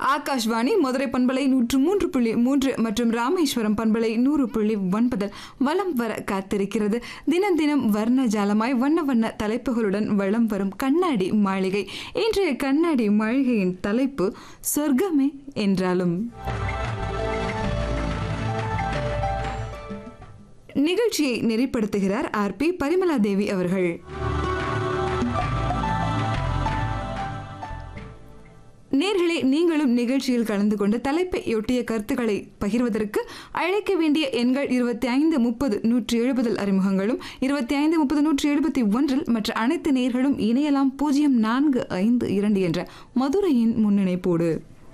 ஆகாஷ்வாணி மதுரை பண்பலை நூற்று மூன்று புள்ளி மூன்று மற்றும் ராமேஸ்வரம் பண்பலை நூறு புள்ளி ஒன்பதில் வலம் வர காத்திருக்கிறது தினம் தினம் வர்ண ஜாலமாய் வண்ண வண்ண தலைப்புகளுடன் வலம் வரும் கண்ணாடி மாளிகை இன்றைய கண்ணாடி மாளிகையின் தலைப்பு சொர்க்கமே என்றாலும் நிகழ்ச்சியை நெறிப்படுத்துகிறார் ஆர் பி பரிமலா தேவி அவர்கள் நேர்களே நீங்களும் நிகழ்ச்சியில் கலந்து கொண்டு தலைப்பை ஒட்டிய கருத்துக்களை பகிர்வதற்கு அழைக்க வேண்டிய எண்கள் இருபத்தி ஐந்து முப்பது நூற்றி எழுபதில் அறிமுகங்களும் இருபத்தி ஐந்து முப்பது நூற்றி எழுபத்தி ஒன்றில் மற்ற அனைத்து நேர்களும் இணையலாம் பூஜ்ஜியம் நான்கு ஐந்து இரண்டு என்ற மதுரையின் முன்னிணைப்போடு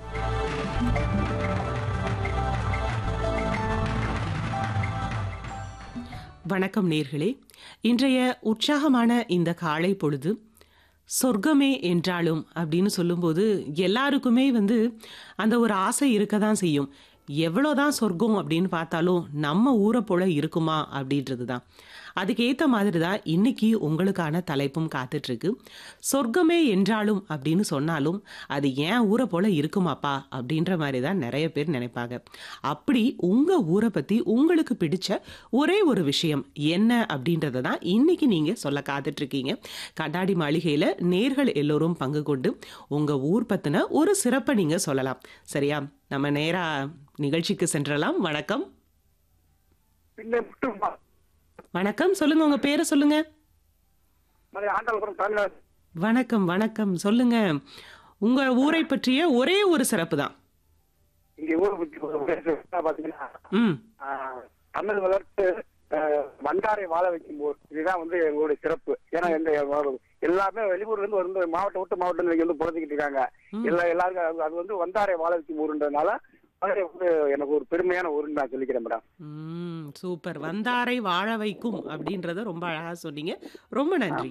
வணக்கம் நேர்களே இன்றைய உற்சாகமான இந்த காலை பொழுது சொர்க்கமே என்றாலும் அப்படின்னு சொல்லும்போது எல்லாருக்குமே வந்து அந்த ஒரு ஆசை இருக்க தான் செய்யும் எவ்வளோதான் சொர்க்கம் அப்படின்னு பார்த்தாலும் நம்ம ஊரை போல இருக்குமா அப்படின்றது தான் அதுக்கேற்ற மாதிரி தான் இன்னைக்கு உங்களுக்கான தலைப்பும் காத்துட்ருக்கு சொர்க்கமே என்றாலும் அப்படின்னு சொன்னாலும் அது ஏன் ஊரை போல இருக்குமாப்பா அப்படின்ற மாதிரி தான் நிறைய பேர் நினைப்பாங்க அப்படி உங்கள் ஊரை பற்றி உங்களுக்கு பிடிச்ச ஒரே ஒரு விஷயம் என்ன அப்படின்றத தான் இன்னைக்கு நீங்கள் சொல்ல காத்துட்ருக்கீங்க கண்ணாடி மாளிகையில் நேர்கள் எல்லோரும் பங்கு கொண்டு உங்கள் ஊர் பற்றின ஒரு சிறப்பை நீங்கள் சொல்லலாம் சரியா நம்ம நேராக நிகழ்ச்சிக்கு சென்றலாம் வணக்கம் பின்ன மட்டும் வணக்கம் சொல்லுங்க உங்க பேரை சொல்லுங்க மலை ஆண்டாளபுரம் தமிழ்நாடு வணக்கம் வணக்கம் சொல்லுங்க உங்க ஊரை பற்றிய ஒரே ஒரு சிறப்பு தான் இங்க ஊரை பத்தி ஒரு விசேஷம் என்ன பாத்தீங்கன்னா ம் ஆஹ், தமிழ் வளர்த்து ஆஹ், வந்தாரை வாழ வைக்கும் ஊர் இதுதான் வந்து எங்களுடைய சிறப்பு ஏன்னா எந்த எல்லாமே வெளியூர்ல இருந்து வந்து மாவட்டம் விட்டு மாவட்டம் இங்க வந்து புழஞ்சிக்கிட்டு இருக்காங்க எல்லா எல்லாருக்கும் அது- அது வந்து வந்தாரை வாழ வைக்கும் ஊருன்றதுனால மதுரை வந்து எனக்கு ஒரு பெருமையான ஊருன்னு நான் சொல்லிக்கிறேன் மேடம் ம் சூப்பர் வந்தாரை வாழ வைக்கும் அப்படின்றத ரொம்ப அழகா சொன்னீங்க ரொம்ப நன்றி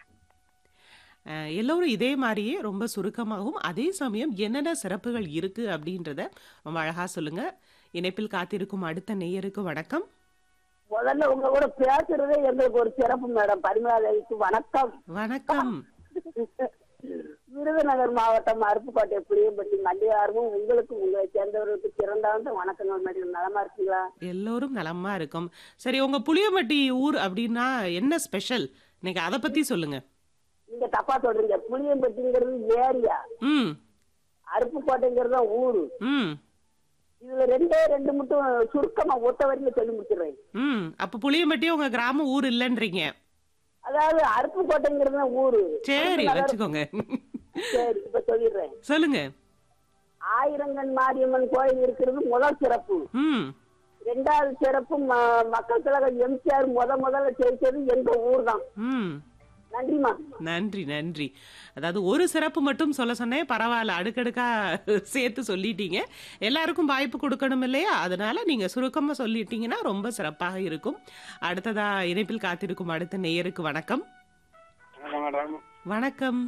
அஹ், எல்லோரும் இதே மாதிரியே ரொம்ப சுருக்கமாகவும் அதே சமயம் என்னென்ன சிறப்புகள் இருக்கு அப்படின்றத ரொம்ப அழகா சொல்லுங்க இணைப்பில் காத்திருக்கும் அடுத்த நேயருக்கு வணக்கம் முதல்ல உங்க கூட பேசுறதே எங்களுக்கு ஒரு சிறப்பு மேடம் பரிமளாதேவிக்கு வணக்கம் வணக்கம் விருதுநகர் மாவட்டம் அருப்புக்கோட்டை புளியம்பட்டி மல்லிகாரமும் உங்களுக்கும் உங்களை சேர்ந்தவர்களுக்கு சிறந்தாந்த வணக்கங்கள் மேடம் நலமா இருக்கீங்களா எல்லோரும் நலமா இருக்கும் சரி உங்க புளியம்பட்டி ஊர் அப்படின்னா என்ன ஸ்பெஷல் இன்னைக்கு அதை பத்தி சொல்லுங்க நீங்க தப்பா சொல்றீங்க புளியம்பட்டிங்கிறது ஏரியா ம் அருப்புக்கோட்டைங்கிறது தான் ஊரு ம் இதுல ரெண்டே ரெண்டு மட்டும் சுருக்கமா ஒத்த வரைக்கும் சொல்லி முடிச்சிடுறேன் ம் அப்ப புளியம்பட்டி உங்க கிராம ஊர் இல்லைன்றீங்க அதாவது அருப்புக்கோட்டைங்கிறது தான் ஊரு சரி வச்சுக்கோங்க சரி இப்ப சொல்லிடுறேன் சொல்லுங்க ஆயிரங்கன் மாரியம்மன் கோயில் இருக்கிறது முதல் சிறப்பு ம் ரெண்டாவது சிறப்பு ம- மக்கள் கழக எம்ஜிஆர் முத முதல்ல ஜெயிச்சது எங்க ஊர் தான் ம் நன்றிமா நன்றி நன்றி அதாவது ஒரு சிறப்பு மட்டும் சொல்ல சொன்னேன் பரவாயில்ல அடுக்கடுக்கா சேர்த்து சொல்லிட்டீங்க எல்லாருக்கும் வாய்ப்பு கொடுக்கணும் இல்லையா அதனால நீங்க சுருக்கமா சொல்லிட்டீங்கன்னா ரொம்ப சிறப்பாக இருக்கும் அடுத்ததா இணைப்பில் காத்திருக்கும் அடுத்த நேயருக்கு வணக்கம் வணக்கம் மேடம் வணக்கம்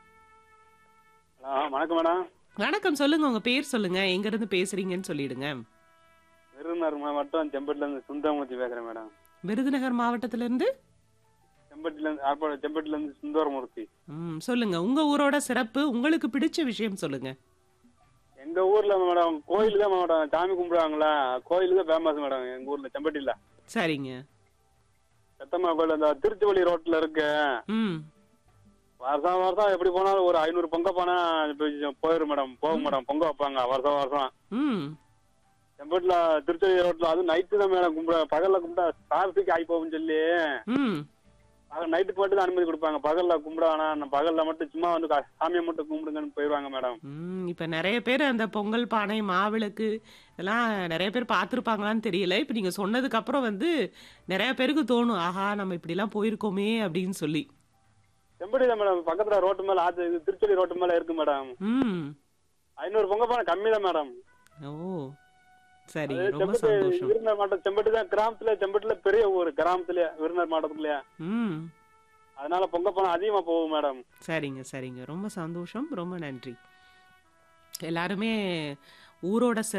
வணக்கம் மேடம் வணக்கம் சொல்லுங்க உங்க பேர் சொல்லுங்க எங்க இருந்து பேசுறீங்கன்னு சொல்லிடுங்க விருதுநகர் மாவட்டம் செம்பட்டில இருந்து சுந்தரமூர்த்தி பேசுறேன் மேடம் விருதுநகர் மாவட்டத்துல இருந்து செம்பட்டில இருந்து ஆர்ப்பாடு செம்பட்டில இருந்து சுந்தரமூர்த்தி ம் சொல்லுங்க உங்க ஊரோட சிறப்பு உங்களுக்கு பிடிச்ச விஷயம் சொல்லுங்க எங்க ஊர்ல மேடம் கோயில் தான் மேடம் சாமி கும்பிடுவாங்களா கோயில் தான் ஃபேமஸ் மேடம் எங்க ஊர்ல செம்பட்டில சரிங்க சத்தம்மா கோயில் அந்த திருச்சிவள்ளி ரோட்ல இருக்கு ம் வருஷம் வருஷம் எப்படி போனாலும் ஒரு ஐநூறு பொங்க போனா போய்- போயிரும் மேடம் போகும் மேடம் பொங்க வைப்பாங்க வருஷம் வருஷம் ம் செம்பட்டில திருச்சி ரோட்ல அது நைட்டு தான் மேடம் கும்பிட பகல்ல கும்பிட்டா டிராபிக் ஆகி போகும்னு சொல்லி ம் நைட்டுக்கு மட்டும் தான் அனுமதி கொடுப்பாங்க பகல்ல கும்பிட வேணாம் பகல்ல மட்டும் சும்மா வந்து கா- சாமியை மட்டும் கும்பிடுங்கன்னு போயிருவாங்க மேடம் ம் இப்போ நிறைய பேர் அந்த பொங்கல் பானை மாவிளக்கு இதெல்லாம் நிறைய பேர் பார்த்துருப்பாங்களான்னு தெரியல இப்போ நீங்கள் சொன்னதுக்கு அப்புறம் வந்து நிறைய பேருக்கு தோணும் ஆஹா நம்ம இப்படிலாம் போயிருக்கோமே அப்படின்னு சொல்லி செம்படி தான் மேடம் பக்கத்துல ரோட்டு மேல ஆத்து இது திருச்செலி ரோட்டு மேல இருக்கு மேடம் ம் ஐநூறு பொங்க போனா கம்மி தான் மேடம் ஓ சரி அது ரொம்ப செம்பட்டு சந்தோஷம் விருதுநகர் மாவட்டம் செம்பட்டு தான் கிராமத்துல செம்பட்டுல பெரிய ஊர் கிராமத்துல விருதுநகர் மாவட்டத்துலயே ம் அதனால பொங்க போனா அதிகமா போகும் மேடம் சரிங்க சரிங்க ரொம்ப சந்தோஷம் ரொம்ப நன்றி எல்லாருமே ஊரோட